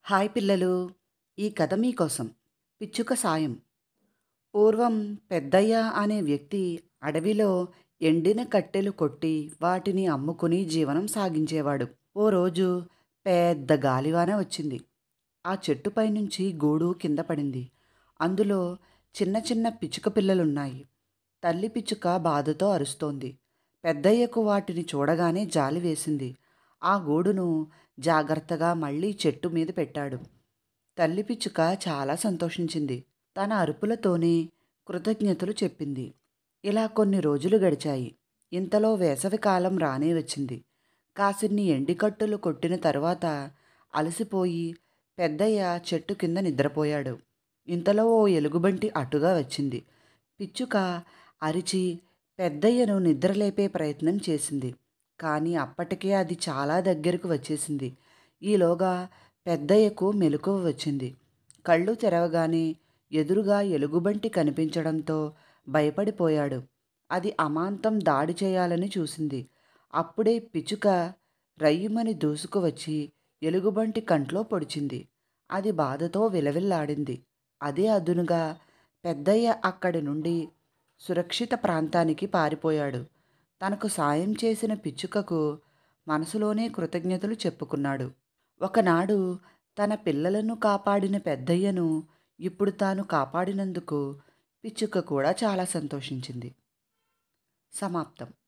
hi పిల్లలు ఈ కథ మీకోసం పిచ్చుక సాయం పూర్వం పెద్దయ్య అనే వ్యక్తి అడవిలో ఎండిన కట్టెలు కొట్టి వాటిని అమ్ముకుని జీవనం సాగించేవాడు ఓ రోజు పెద్ద గాలివాన వచ్చింది ఆ చెట్టుపై నుంచి గూడు కింద పడింది అందులో చిన్న చిన్న పిచ్చుక పిల్లలున్నాయి తల్లి పిచ్చుక బాధతో అరుస్తోంది పెద్దయ్యకు వాటిని చూడగానే జాలి వేసింది ఆ గూడును జాగ్రత్తగా మళ్ళీ చెట్టు మీద పెట్టాడు తల్లి పిచ్చుక చాలా సంతోషించింది తన అరుపులతోనే కృతజ్ఞతలు చెప్పింది ఇలా కొన్ని రోజులు గడిచాయి ఇంతలో వేసవి కాలం రానే వచ్చింది కాసిన్ని ఎండికట్టులు కొట్టిన తరువాత అలసిపోయి పెద్దయ్య చెట్టు కింద నిద్రపోయాడు ఇంతలో ఓ ఎలుగుబంటి అటుగా వచ్చింది పిచ్చుక అరిచి పెద్దయ్యను నిద్రలేపే ప్రయత్నం చేసింది కానీ అప్పటికే అది చాలా దగ్గరకు వచ్చేసింది ఈలోగా పెద్దయ్యకు మెలకువ వచ్చింది కళ్ళు తెరవగానే ఎదురుగా ఎలుగుబంటి కనిపించడంతో భయపడిపోయాడు అది అమాంతం దాడి చేయాలని చూసింది అప్పుడే పిచ్చుక రయ్యుమని దూసుకువచ్చి ఎలుగుబంటి కంట్లో పొడిచింది అది బాధతో విలవిల్లాడింది అదే అదునుగా పెద్దయ్య అక్కడి నుండి సురక్షిత ప్రాంతానికి పారిపోయాడు తనకు సాయం చేసిన పిచ్చుకకు మనసులోనే కృతజ్ఞతలు చెప్పుకున్నాడు ఒకనాడు తన పిల్లలను కాపాడిన పెద్దయ్యను ఇప్పుడు తాను కాపాడినందుకు పిచ్చుక కూడా చాలా సంతోషించింది సమాప్తం